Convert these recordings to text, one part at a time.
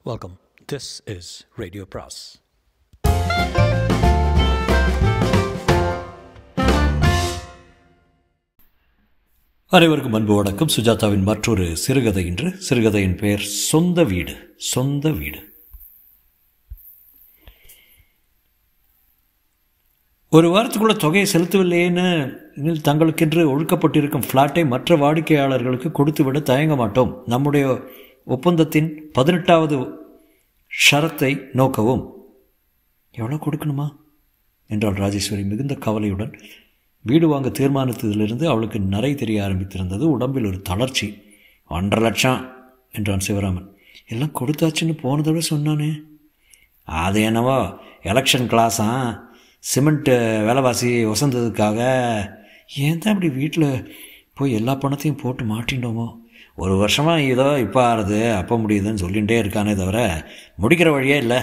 Welcome. This is Radio Pras. அனைவருக்கும் அன்பு வணக்கம் சுஜாதாவின் மற்றொரு சிறுகதை இன்று சிறுகதையின் பெயர் சொந்த வீடு சொந்த வீடு ஒரு வாரத்துக்குள்ள தொகையை செலுத்தவில்லையேன்னு இதில் தங்களுக்கென்று ஒழுக்கப்பட்டிருக்கும் ஃப்ளாட்டை மற்ற வாடிக்கையாளர்களுக்கு கொடுத்துவிட தயங்க மாட்டோம் நம்முடைய ஒப்பந்தத்தின் பதினெட்டாவது ஷரத்தை நோக்கவும் எவ்வளோ கொடுக்கணுமா என்றாள் ராஜேஸ்வரி மிகுந்த கவலையுடன் வீடு வாங்க தீர்மானித்ததிலிருந்து அவளுக்கு நரை தெரிய ஆரம்பித்திருந்தது உடம்பில் ஒரு தளர்ச்சி ஒன்றரை லட்சம் என்றான் சிவராமன் எல்லாம் கொடுத்தாச்சுன்னு போன தடவை சொன்னானே அது என்னவோ எலெக்ஷன் கிளாஸா சிமெண்ட்டு விலைவாசி வசந்ததுக்காக ஏன் தான் இப்படி வீட்டில் போய் எல்லா பணத்தையும் போட்டு மாட்டிண்டோமோ ஒரு வருஷமாக இதோ இப்போ ஆறுது அப்போ முடியுதுன்னு சொல்லிகிட்டே இருக்கானே தவிர முடிக்கிற வழியே இல்லை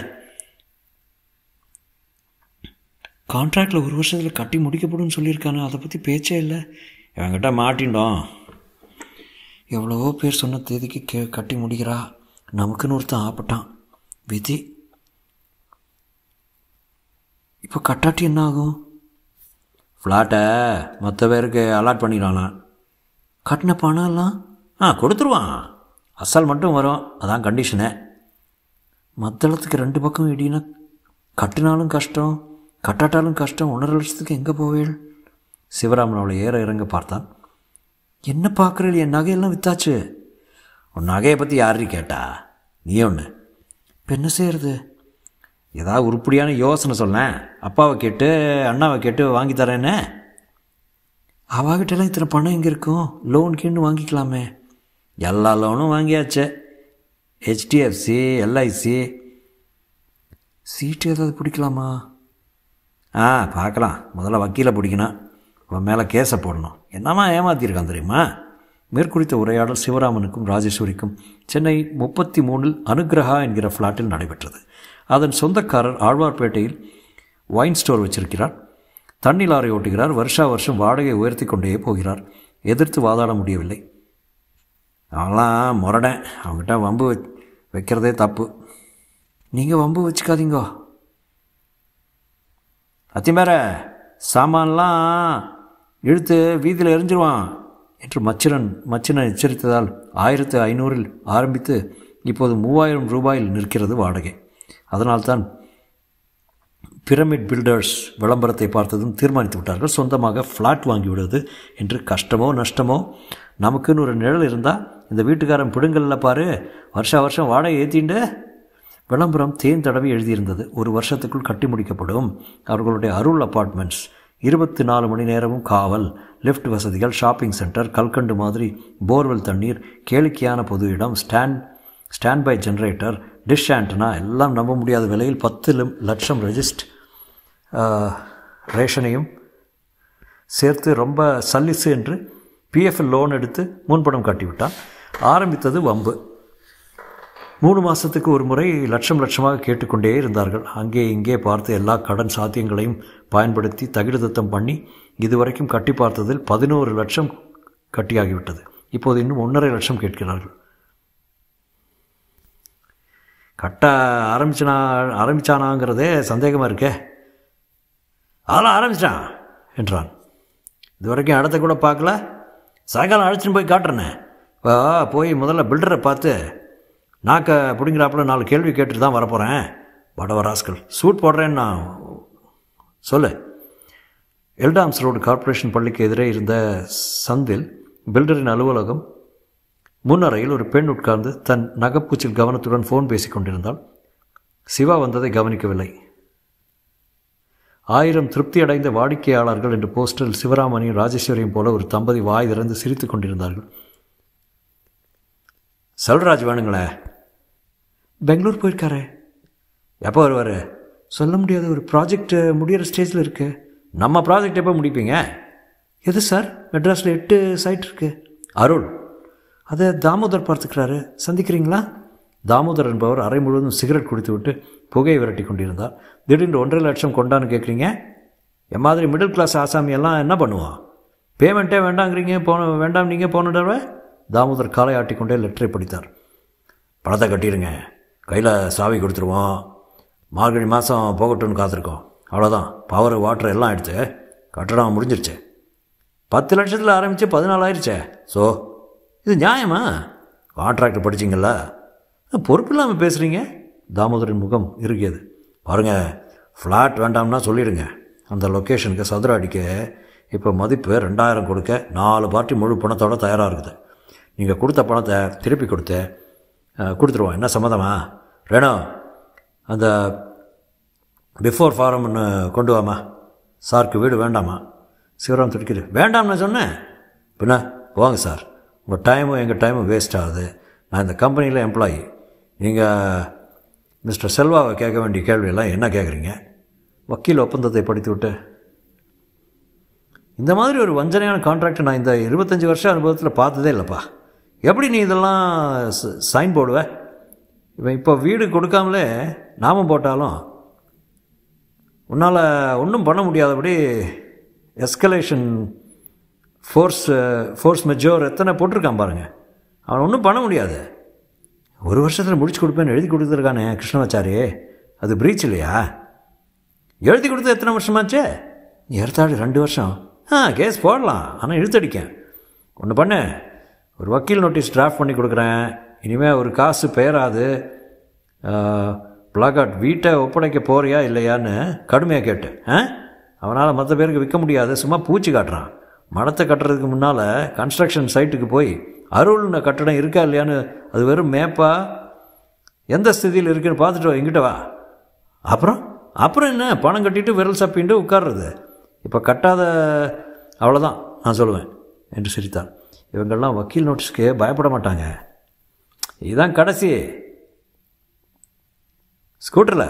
கான்ட்ராக்டில் ஒரு வருஷத்தில் கட்டி முடிக்கப்படும் சொல்லியிருக்கானே அதை பற்றி பேச்சே இல்லை இவங்கிட்ட மாட்டிண்டோம் எவ்வளவோ பேர் சொன்ன தேதிக்கு கே கட்டி முடிக்கிறா நமக்குன்னு ஒருத்தன் ஆப்பட்டான் விதி இப்போ கட்டாட்டி என்ன ஆகும் ஃப்ளாட்டை மற்ற பேருக்கு அலாட் பண்ணிடலாம் கட்டின பணம் எல்லாம் ஆ கொடுத்துருவான் அசல் மட்டும் வரும் அதான் கண்டிஷனு மத்தளத்துக்கு ரெண்டு பக்கம் இடினா கட்டினாலும் கஷ்டம் கட்டாட்டாலும் கஷ்டம் ஒன்றரை லட்சத்துக்கு எங்கே போவேள் சிவராமன் அவளை ஏற இறங்க பார்த்தான் என்ன பார்க்குறீள் என் நகையெல்லாம் வித்தாச்சு உன் நகையை பற்றி யாரு கேட்டா நீ ஒன்று இப்போ என்ன செய்கிறது ஏதாவது உருப்படியான யோசனை சொல்லேன் அப்பாவை கேட்டு அண்ணாவை கேட்டு வாங்கி தரேன்னு அவாகிட்டலாம் இத்தனை பணம் எங்கே இருக்கும் லோன் கீழ்னு வாங்கிக்கலாமே எல்லா லோனும் வாங்கியாச்சு ஹெச்டிஎஃப்சி எல்ஐசி சீட்டு ஏதாவது பிடிக்கலாமா ஆ பார்க்கலாம் முதல்ல வக்கீலை பிடிக்கணும் அவன் மேலே கேஸை போடணும் என்னம்மா ஏமாத்திருக்கான் தெரியுமா மேற்குறித்த உரையாடல் சிவராமனுக்கும் ராஜேஸ்வரிக்கும் சென்னை முப்பத்தி மூணில் அனுகிரகா என்கிற ஃப்ளாட்டில் நடைபெற்றது அதன் சொந்தக்காரர் ஆழ்வார்பேட்டையில் ஒயின் ஸ்டோர் வச்சிருக்கிறார் தண்ணி லாரி ஓட்டுகிறார் வருஷா வருஷம் வாடகை உயர்த்தி கொண்டே போகிறார் எதிர்த்து வாதாட முடியவில்லை அவங்களாம் முரடேன் அவங்ககிட்ட வம்பு வைக்கிறதே தப்பு நீங்கள் வம்பு வச்சுக்காதீங்கோ அத்திமேர சாமான்லாம் இழுத்து வீதியில் எரிஞ்சிருவான் என்று மச்சிரன் மச்சினன் எச்சரித்ததால் ஆயிரத்து ஐநூறில் ஆரம்பித்து இப்போது மூவாயிரம் ரூபாயில் நிற்கிறது வாடகை அதனால்தான் பிரமிட் பில்டர்ஸ் விளம்பரத்தை பார்த்ததும் தீர்மானித்து விட்டார்கள் சொந்தமாக ஃப்ளாட் வாங்கி விடுவது என்று கஷ்டமோ நஷ்டமோ நமக்குன்னு ஒரு நிழல் இருந்தால் இந்த வீட்டுக்காரன் பிடுங்கல்ல பாரு வருஷா வருஷம் வாடகை ஏற்றிண்டு விளம்பரம் தேன் தடவை எழுதியிருந்தது ஒரு வருஷத்துக்குள் கட்டி முடிக்கப்படும் அவர்களுடைய அருள் அப்பார்ட்மெண்ட்ஸ் இருபத்தி நாலு மணி நேரமும் காவல் லிஃப்ட் வசதிகள் ஷாப்பிங் சென்டர் கல்கண்டு மாதிரி போர்வெல் தண்ணீர் கேளிக்கையான பொது இடம் stand standby generator dish antenna எல்லாம் நம்ப முடியாத விலையில் பத்து லட்சம் ரெஜிஸ்ட் ரேஷனையும் சேர்த்து ரொம்ப சல்லிசு என்று பிஎஃப்எல் லோன் எடுத்து முன்பணம் காட்டிவிட்டான் ஆரம்பித்தது வம்பு மூணு மாதத்துக்கு ஒரு முறை லட்சம் லட்சமாக கேட்டுக்கொண்டே இருந்தார்கள் அங்கே இங்கே பார்த்து எல்லா கடன் சாத்தியங்களையும் பயன்படுத்தி தகிடுதத்தம் பண்ணி இதுவரைக்கும் கட்டி பார்த்ததில் பதினோரு லட்சம் கட்டியாகிவிட்டது இப்போது இன்னும் ஒன்றரை லட்சம் கேட்கிறார்கள் கட்ட ஆரம்பிச்சனா ஆரம்பிச்சானாங்கிறதே சந்தேகமாக இருக்கே அதெல்லாம் ஆரம்பிச்சிட்டான் என்றான் இது வரைக்கும் இடத்த கூட பார்க்கல சாயங்காலம் அழைச்சின்னு போய் காட்டுறேனே இப்போ போய் முதல்ல பில்டரை பார்த்து நாக்க பிடிங்கிறாப்புல நாலு கேள்வி கேட்டுட்டு தான் வரப்போகிறேன் வடவராஸ்கள் சூட் போடுறேன்னு நான் சொல்லு எல்டாம்ஸ் ரோடு கார்ப்பரேஷன் பள்ளிக்கு எதிரே இருந்த சந்தில் பில்டரின் அலுவலகம் முன்னறையில் ஒரு பெண் உட்கார்ந்து தன் நகைப்பூச்சில் கவனத்துடன் ஃபோன் பேசிக் கொண்டிருந்தாள் சிவா வந்ததை கவனிக்கவில்லை ஆயிரம் திருப்தி அடைந்த வாடிக்கையாளர்கள் என்று போஸ்டரில் சிவராமனியும் ராஜேஸ்வரியும் போல ஒரு தம்பதி வாய் திறந்து சிரித்து கொண்டிருந்தார்கள் செல்வராஜ் வேணுங்களே பெங்களூர் போயிருக்காரு எப்போ வருவார் சொல்ல முடியாத ஒரு ப்ராஜெக்ட் முடிகிற ஸ்டேஜில் இருக்கு நம்ம ப்ராஜெக்ட் எப்போ முடிப்பீங்க எது சார் மெட்ராஸில் எட்டு சைட் இருக்கு அருள் அதை தாமோதர் பார்த்துக்கிறாரு சந்திக்கிறீங்களா தாமோதர் என்பவர் அறை முழுவதும் சிகரெட் குடித்து விட்டு புகையை விரட்டி கொண்டிருந்தார் திடீர்னு ஒன்றரை லட்சம் கொண்டான்னு கேட்குறீங்க என் மாதிரி மிடில் கிளாஸ் ஆசாமியெல்லாம் என்ன பண்ணுவான் பேமெண்ட்டே வேண்டாங்கிறீங்க போன வேண்டாம் நீங்கள் போன தடவை தாமோதர் காலை ஆட்டிக்கொண்டே லெட்டரை படித்தார் பணத்தை கட்டிடுங்க கையில் சாவி கொடுத்துருவோம் மார்கழி மாதம் போகட்டும்னு காத்திருக்கோம் அவ்வளோதான் பவர் வாட்டர் எல்லாம் எடுத்து கட்டடம் முடிஞ்சிருச்சு பத்து லட்சத்தில் ஆரம்பித்து பதினாலாயிருச்சே ஸோ இது நியாயமா கான்ட்ராக்ட் படிச்சிங்கள பொறுப்பு இல்லாமல் பேசுகிறீங்க தாமோதரின் முகம் இறுகியது பாருங்கள் ஃப்ளாட் வேண்டாம்னா சொல்லிடுங்க அந்த லொக்கேஷனுக்கு சதுர அடிக்க இப்போ மதிப்பு ரெண்டாயிரம் கொடுக்க நாலு பார்ட்டி முழு பணத்தோட தயாராக இருக்குது நீங்கள் கொடுத்த பணத்தை திருப்பி கொடுத்து அஹ், கொடுத்துருவோம் என்ன சம்மதமா ரேணோ அந்த பிஃபோர் ஃபாரம்னு கொண்டு வாமா சாருக்கு வீடு வேண்டாமா சிவராம் துடிக்குது வேண்டாம் நான் சொன்னேன் பின்ன வாங்க சார் உங்கள் டைமும் எங்கள் டைமும் வேஸ்ட் ஆகுது நான் இந்த கம்பெனியில் எம்ப்ளாயி நீங்கள் மிஸ்டர் செல்வாவை கேட்க வேண்டிய கேள்வியெல்லாம் என்ன கேட்குறீங்க வக்கீல் ஒப்பந்தத்தை படித்து விட்டு இந்த மாதிரி ஒரு வஞ்சனையான கான்ட்ராக்ட் நான் இந்த இருபத்தஞ்சி வருஷம் அனுபவத்தில் பார்த்ததே இல்லைப்பா எப்படி நீ இதெல்லாம் சைன் போடுவ இவன் இப்போ வீடு கொடுக்காமலே நாமம் போட்டாலும் உன்னால் ஒன்றும் பண்ண முடியாதபடி எஸ்கலேஷன் ஃபோர்ஸ் ஃபோர்ஸ் மெஜோர் எத்தனை போட்டிருக்கான் பாருங்கள் அவன் ஒன்றும் பண்ண முடியாது ஒரு வருஷத்தில் முடிச்சு கொடுப்பேன்னு எழுதி கொடுத்துருக்கானே கிருஷ்ணமாச்சாரி அது ப்ரீச் இல்லையா எழுதி கொடுத்து எத்தனை வருஷமாச்சே ஏற்றாடு ரெண்டு வருஷம் ஆ கேஸ் போடலாம் ஆனால் இழுத்தடிக்கேன் ஒன்று பண்ணு ஒரு வக்கீல் நோட்டீஸ் டிராஃப்ட் பண்ணி கொடுக்குறேன் இனிமேல் ஒரு காசு பெயராது பிளாகாட் வீட்டை ஒப்படைக்க போறியா இல்லையான்னு கடுமையாக கேட்டேன் ஆ அவனால் மற்ற பேருக்கு விற்க முடியாது சும்மா பூச்சி காட்டுறான் மடத்தை கட்டுறதுக்கு முன்னால் கன்ஸ்ட்ரக்ஷன் சைட்டுக்கு போய் அருள்ன கட்டடம் இருக்கா இல்லையான்னு அது வெறும் மேப்பா எந்த ஸ்திதியில் இருக்குன்னு பார்த்துட்டு வா எங்கிட்ட வா அப்புறம் அப்புறம் என்ன பணம் கட்டிட்டு விரல் சப்பின்ட்டு உட்கார்றது இப்போ கட்டாத அவ்வளோதான் நான் சொல்லுவேன் என்று சிரித்தான் இவங்கெல்லாம் வக்கீல் நோட்டீஸ்க்கு பயப்பட மாட்டாங்க இதுதான் கடைசி ஸ்கூட்டரில்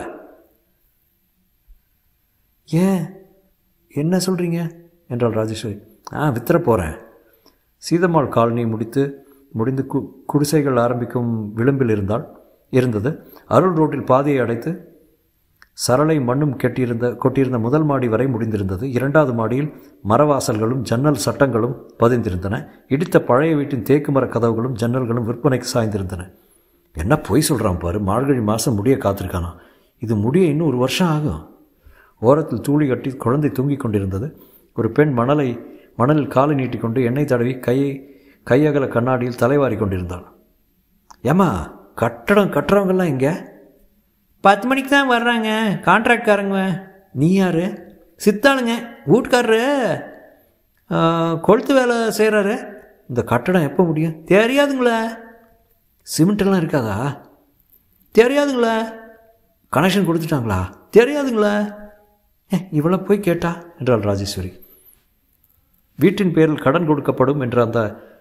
ஏன் என்ன சொல்கிறீங்க என்றாள் ராஜேஸ்வரி ஆ வித்துற போகிறேன் சீதம்மாள் காலனி முடித்து முடிந்து கு குடிசைகள் ஆரம்பிக்கும் விளிம்பில் இருந்தால் இருந்தது அருள் ரோட்டில் பாதையை அடைத்து சரளை மண்ணும் கெட்டியிருந்த கொட்டியிருந்த முதல் மாடி வரை முடிந்திருந்தது இரண்டாவது மாடியில் மரவாசல்களும் ஜன்னல் சட்டங்களும் பதிந்திருந்தன இடித்த பழைய வீட்டின் தேக்கு மர கதவுகளும் ஜன்னல்களும் விற்பனைக்கு சாய்ந்திருந்தன என்ன பொய் சொல்கிறான் பாரு மார்கழி மாதம் முடிய காத்திருக்கானா இது முடிய இன்னும் ஒரு வருஷம் ஆகும் ஓரத்தில் தூளி கட்டி குழந்தை தூங்கிக் கொண்டிருந்தது ஒரு பெண் மணலை மணலில் காலை நீட்டிக்கொண்டு எண்ணெய் தடவி கையை கையகல கண்ணாடியில் தலைவாரி கொண்டிருந்தாள் ஏம்மா கட்டடம் கட்டுறவங்கெல்லாம் இங்கே பத்து மணிக்கு தான் வர்றாங்க கான்ட்ராக்ட்காரங்க நீ யாரு சித்தாளுங்க வீட்டுக்காரரு ஆ, கொளுத்து வேலை செய்கிறாரு இந்த கட்டடம் எப்போ முடியும் தெரியாதுங்களே சிமெண்ட்டெல்லாம் இருக்காதா தெரியாதுங்களே கனெக்ஷன் கொடுத்துட்டாங்களா தெரியாதுங்களே ஏ இவ்வளோ போய் கேட்டா என்றாள் ராஜேஸ்வரி வீட்டின் பேரில் கடன் கொடுக்கப்படும் என்ற அந்த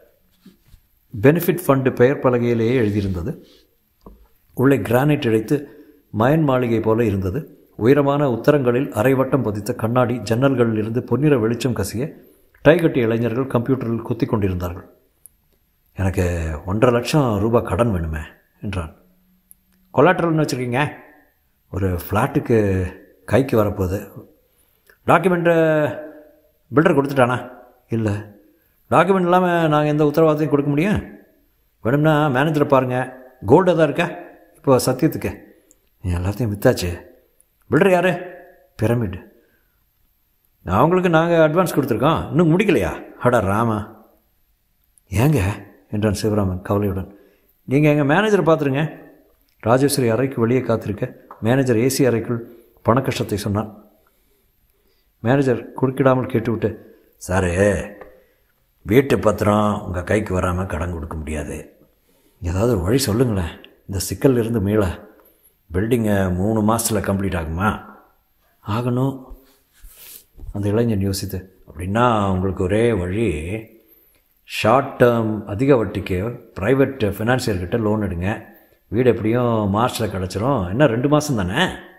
பெனிஃபிட் ஃபண்டு பெயர் பலகையிலேயே எழுதியிருந்தது உள்ளே கிரானைட் இழைத்து மயன் மாளிகை போல இருந்தது உயரமான உத்தரங்களில் அரைவட்டம் பதித்த கண்ணாடி ஜன்னல்களில் இருந்து பொன்னிற வெளிச்சம் கசிய டை கட்டிய இளைஞர்கள் கம்ப்யூட்டரில் குத்தி கொண்டிருந்தார்கள் எனக்கு ஒன்றரை லட்சம் ரூபாய் கடன் வேணுமே என்றான் கொலாட்ரல்னு வச்சுருக்கீங்க ஒரு ஃப்ளாட்டுக்கு கைக்கு வரப்போகுது டாக்குமெண்ட்டு பில்டர் கொடுத்துட்டானா இல்லை டாக்குமெண்ட் இல்லாமல் நாங்கள் எந்த உத்தரவாதத்தையும் கொடுக்க முடியும் வேணும்னா மேனேஜரை பாருங்கள் கோல்டாக தான் இருக்கா இப்போ சத்தியத்துக்கு நீ எல்லாத்தையும் வித்தாச்சு பில்டர் யார் பிரமிட் அவங்களுக்கு நாங்கள் அட்வான்ஸ் கொடுத்துருக்கோம் இன்னும் முடிக்கலையா அடா ராமா ஏங்க என்றான் சிவராமன் கவலையுடன் நீங்கள் எங்கள் மேனேஜரை பார்த்துருங்க ராஜேஸ்வரி அறைக்கு வெளியே காத்திருக்க மேனேஜர் ஏசி அறைக்குள் பண கஷ்டத்தை சொன்னான் மேனேஜர் குறுக்கிடாமல் கேட்டுவிட்டு சாரு வீட்டு பத்திரம் உங்கள் கைக்கு வராமல் கடன் கொடுக்க முடியாது ஏதாவது ஒரு வழி சொல்லுங்களேன் இந்த சிக்கல்ல இருந்து மீள பில்டிங்கை மூணு மாதத்தில் கம்ப்ளீட் ஆகுமா ஆகணும் அந்த இளைஞன் யோசித்து அப்படின்னா உங்களுக்கு ஒரே வழி ஷார்ட் டேர்ம் அதிக வட்டிக்கு ப்ரைவேட் ஃபினான்சியர்கிட்ட லோன் எடுங்க வீடு எப்படியும் மார்ச்சில் கிடச்சிரும் என்ன ரெண்டு மாதம் தானே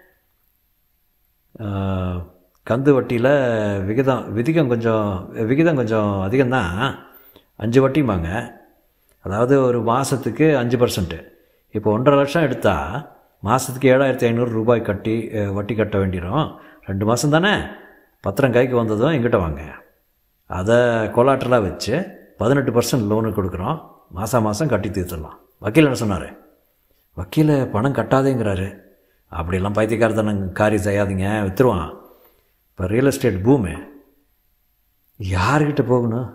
ஆஹ், கந்து வட்டியில் விகிதம் விதிகம் கொஞ்சம் விகிதம் கொஞ்சம் அதிகம்தான் அஞ்சு வட்டிம்பாங்க அதாவது ஒரு மாதத்துக்கு அஞ்சு பர்சன்ட்டு இப்போ ஒன்றரை லட்சம் எடுத்தால் மாதத்துக்கு ஏழாயிரத்தி ஐநூறு ரூபாய் கட்டி அஹ், வட்டி கட்ட வேண்டிடும் ரெண்டு மாதம் தானே பத்திரம் கைக்கு வந்ததும் எங்கிட்ட வாங்க அதை கொலாட்டலாக வச்சு பதினெட்டு பர்சன்ட் லோனு கொடுக்குறோம் மாதம் மாதம் கட்டி தீர்த்துடலாம் வக்கீல் என்ன சொன்னார் வக்கீல பணம் கட்டாதேங்கிறாரு அப்படியெல்லாம் பைத்தியக்காரத்தனம் காரியம் செய்யாதீங்க விற்றுருவான் இப்போ ரியல் எஸ்டேட் பூமு யார்கிட்ட போகணும்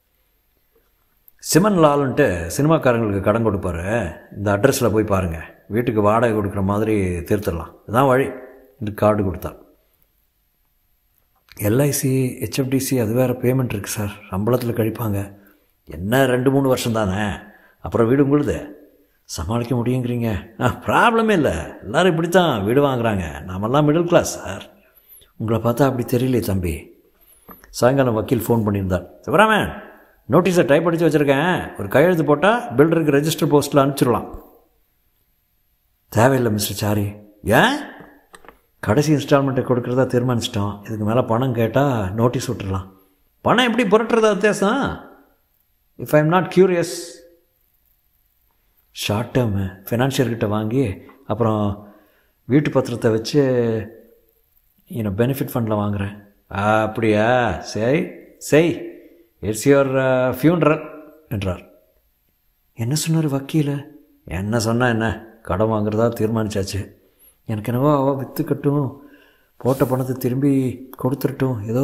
சிமன் லால்ன்ட்டு சினிமாக்காரங்களுக்கு கடன் கொடுப்பாரு இந்த அட்ரஸில் போய் பாருங்கள் வீட்டுக்கு வாடகை கொடுக்குற மாதிரி தீர்த்துடலாம் இதுதான் வழி இந்த கார்டு கொடுத்தா எல்ஐசி ஹெச்எஃப்டிசி அது வேறு பேமெண்ட் இருக்குது சார் சம்பளத்தில் கழிப்பாங்க என்ன ரெண்டு மூணு வருஷம் தானே அப்புறம் வீடு உங்களுது சமாளிக்க முடியுங்கிறீங்க ஆ ப்ராப்ளமே இல்லை எல்லோரும் இப்படி தான் வீடு வாங்குறாங்க நாமெல்லாம் மிடில் கிளாஸ் சார் உங்களை பார்த்தா அப்படி தெரியலையே தம்பி சாயங்காலம் வக்கீல் ஃபோன் பண்ணியிருந்தார் சிவராமன் நோட்டீஸை டைப் அடித்து வச்சுருக்கேன் ஒரு கையெழுத்து போட்டால் பில்டருக்கு ரெஜிஸ்டர் போஸ்ட்டில் அனுப்பிச்சிடலாம் தேவையில்லை மிஸ்டர் சாரி ஏன் கடைசி இன்ஸ்டால்மெண்ட்டை கொடுக்குறதா தீர்மானிச்சிட்டோம் இதுக்கு மேலே பணம் கேட்டால் நோட்டீஸ் விட்டுடலாம் பணம் எப்படி புரட்டுறதா வித்தியாசம் if I am not curious short term ஃபினான்ஷியர்கிட்ட வாங்கி அப்புறம் வீட்டு பத்திரத்தை வச்சு இன்னும் பெனிஃபிட் ஃபண்டில் வாங்குகிறேன் அப்படியா சரி செய் இட்ஸ் யுவர் ஃபியூன்ரல் என்றார் என்ன சொன்னார் வக்கீல் என்ன சொன்னா என்ன கடன் வாங்குறதா தீர்மானிச்சாச்சு எனக்கு என்னவோ அவள் விற்றுக்கட்டும் போட்ட பணத்தை திரும்பி கொடுத்துடட்டும் ஏதோ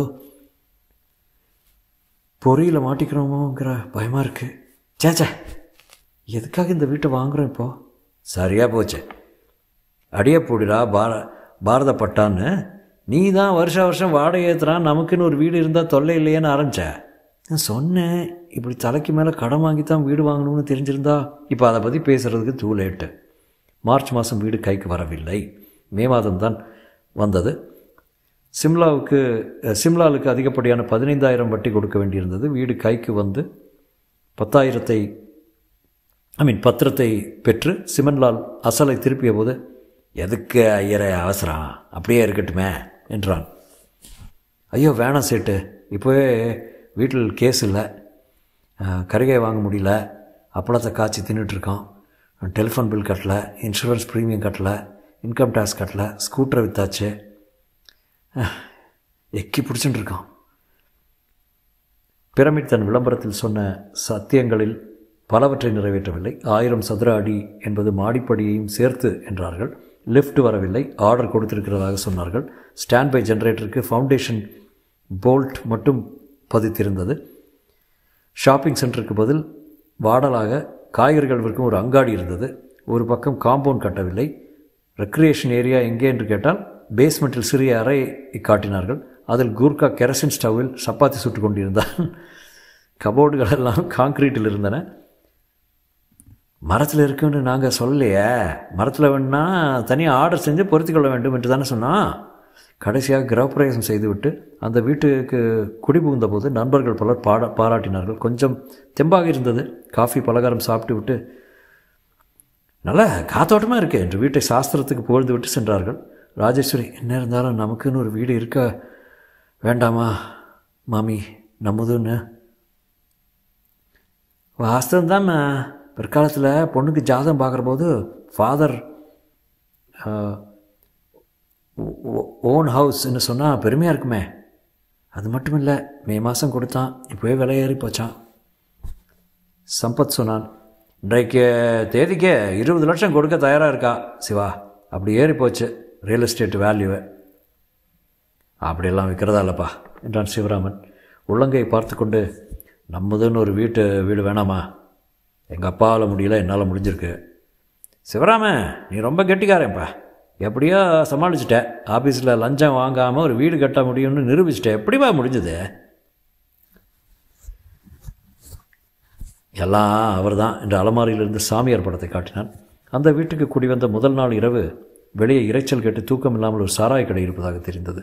பொறியில் மாட்டிக்கிறோமோங்கிற பயமாக இருக்குது சேச்சே எதுக்காக இந்த வீட்டை வாங்குகிறோம் இப்போ சரியாக போச்சு அடியே போடுடா பார பாரதப்பட்டான்னு நீ தான் வருஷ வருஷம் வாடகை ஏற்றுறான் நமக்குன்னு ஒரு வீடு இருந்தால் தொல்லை இல்லையேன்னு ஆரம்பிச்ச நான் சொன்னேன் இப்படி தலைக்கு மேலே கடன் வாங்கி தான் வீடு வாங்கணும்னு தெரிஞ்சிருந்தா இப்போ அதை பற்றி பேசுகிறதுக்கு தூ லேட்டு மார்ச் மாதம் வீடு கைக்கு வரவில்லை மே மாதம் தான் வந்தது சிம்லாவுக்கு சிம்லாவுக்கு அதிகப்படியான பதினைந்தாயிரம் வட்டி கொடுக்க வேண்டியிருந்தது வீடு கைக்கு வந்து பத்தாயிரத்தை ஐ மீன் பத்திரத்தை பெற்று சிமன்லால் அசலை திருப்பிய போது எதுக்கு ஐயரை அவசரம் அப்படியே இருக்கட்டுமே என்றான் ஐயோ வேணாம் சேட்டு இப்போவே வீட்டில் கேஸ் இல்லை கரிகாய் வாங்க முடியல அப்பளத்தை காய்ச்சி தின்னுட்டுருக்கோம் டெலிஃபோன் பில் கட்டல இன்சூரன்ஸ் ப்ரீமியம் கட்டல இன்கம் டேக்ஸ் கட்டல ஸ்கூட்டரை விற்றாச்சு எக்கி பிடிச்சிட்டு இருக்கோம் பிரமிட் தன் விளம்பரத்தில் சொன்ன சத்தியங்களில் பலவற்றை நிறைவேற்றவில்லை ஆயிரம் சதுர அடி என்பது மாடிப்படியையும் சேர்த்து என்றார்கள் லிஃப்ட் வரவில்லை ஆர்டர் கொடுத்திருக்கிறதாக சொன்னார்கள் ஸ்டாண்ட் பை ஜென்ரேட்டருக்கு ஃபவுண்டேஷன் போல்ட் மட்டும் பதித்திருந்தது ஷாப்பிங் சென்டருக்கு பதில் வாடலாக காய்கறிகள் விற்கும் ஒரு அங்காடி இருந்தது ஒரு பக்கம் காம்பவுண்ட் கட்டவில்லை ரெக்ரியேஷன் ஏரியா எங்கே என்று கேட்டால் பேஸ்மெண்ட்டில் சிறிய அறை காட்டினார்கள் அதில் கூர்க்கா கெரசின் ஸ்டவ்வில் சப்பாத்தி சுட்டு கொண்டிருந்தான் கபோர்டுகள் எல்லாம் காங்கிரீட்டில் இருந்தன மரத்தில் இருக்குன்னு நாங்கள் சொல்லலையே மரத்தில் வேணுன்னா தனியாக ஆர்டர் செஞ்சு பொருத்தி கொள்ள வேண்டும் என்று தானே சொன்னோம் கடைசியாக கிரகப்பிரவேசம் செய்துவிட்டு அந்த வீட்டுக்கு குடிபுகுந்த போது நண்பர்கள் பலர் பாட பாராட்டினார்கள் கொஞ்சம் தெம்பாக இருந்தது காஃபி பலகாரம் சாப்பிட்டு விட்டு நல்ல காத்தோட்டமாக இருக்கு என்று வீட்டை சாஸ்திரத்துக்கு புகழ்ந்து விட்டு சென்றார்கள் ராஜேஸ்வரி என்ன இருந்தாலும் நமக்குன்னு ஒரு வீடு இருக்க வேண்டாமா மாமி நம்மதுன்னு வாஸ்தவம் தான் பிற்காலத்தில் பொண்ணுக்கு ஜாதகம் பார்க்குற போது ஃபாதர் ஓன் ஹவுஸ்ன்னு சொன்னால் பெருமையாக இருக்குமே அது மட்டும் இல்லை மே மாதம் கொடுத்தான் இப்போவே விலை ஏறி போச்சான் சம்பத் சொன்னான் இன்றைக்கு தேதிக்கு இருபது லட்சம் கொடுக்க தயாராக இருக்கா சிவா அப்படி ஏறி போச்சு ரியல் எஸ்டேட் வேல்யூவை அப்படியெல்லாம் விற்கிறதா இல்லைப்பா என்றான் சிவராமன் உள்ளங்கை பார்த்து கொண்டு நம்மதுன்னு ஒரு வீட்டு வீடு வேணாமா எங்கள் அப்பாவில் முடியல என்னால் முடிஞ்சிருக்கு சிவராமன் நீ ரொம்ப கெட்டிக்காரேன்ப்பா எப்படியோ சமாளிச்சிட்ட ஆஃபீஸில் லஞ்சம் வாங்காமல் ஒரு வீடு கட்ட முடியும்னு நிரூபிச்சிட்டேன் எப்படிப்பா முடிஞ்சது எல்லாம் அவர் தான் என்று அலமாரியிலிருந்து சாமியார் படத்தை காட்டினான் அந்த வீட்டுக்கு குடி வந்த முதல் நாள் இரவு வெளியே இறைச்சல் கேட்டு தூக்கம் இல்லாமல் ஒரு சாராய கடை இருப்பதாக தெரிந்தது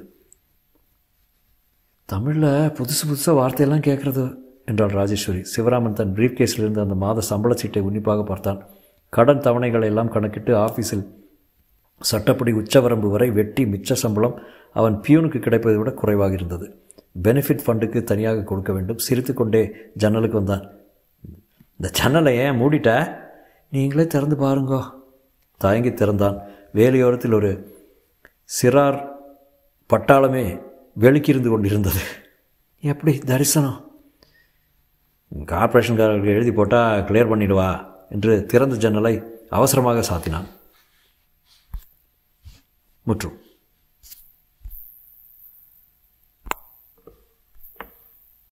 தமிழில் புதுசு புதுசாக வார்த்தையெல்லாம் கேட்குறது என்றாள் ராஜேஸ்வரி சிவராமன் தன் பிரீஃப் கேஸிலிருந்து அந்த மாத சம்பள சீட்டை உன்னிப்பாக பார்த்தான் கடன் தவணைகளை எல்லாம் கணக்கிட்டு ஆஃபீஸில் சட்டப்படி உச்சவரம்பு வரை வெட்டி மிச்ச சம்பளம் அவன் பியூனுக்கு கிடைப்பதை விட குறைவாக இருந்தது பெனிஃபிட் ஃபண்டுக்கு தனியாக கொடுக்க வேண்டும் சிரித்து கொண்டே ஜன்னலுக்கு வந்தான் இந்த ஜன்னலை ஏன் மூடிட்ட நீங்களே திறந்து பாருங்கோ தயங்கி திறந்தான் வேலையோரத்தில் ஒரு சிறார் பட்டாளமே வெளிக்கிருந்து கொண்டிருந்தது எப்படி தரிசனம் கார்ப்பரேஷன்காரர்களுக்கு எழுதி போட்டால் கிளியர் பண்ணிடுவா என்று திறந்த ஜன்னலை அவசரமாக சாத்தினான் முற்றும்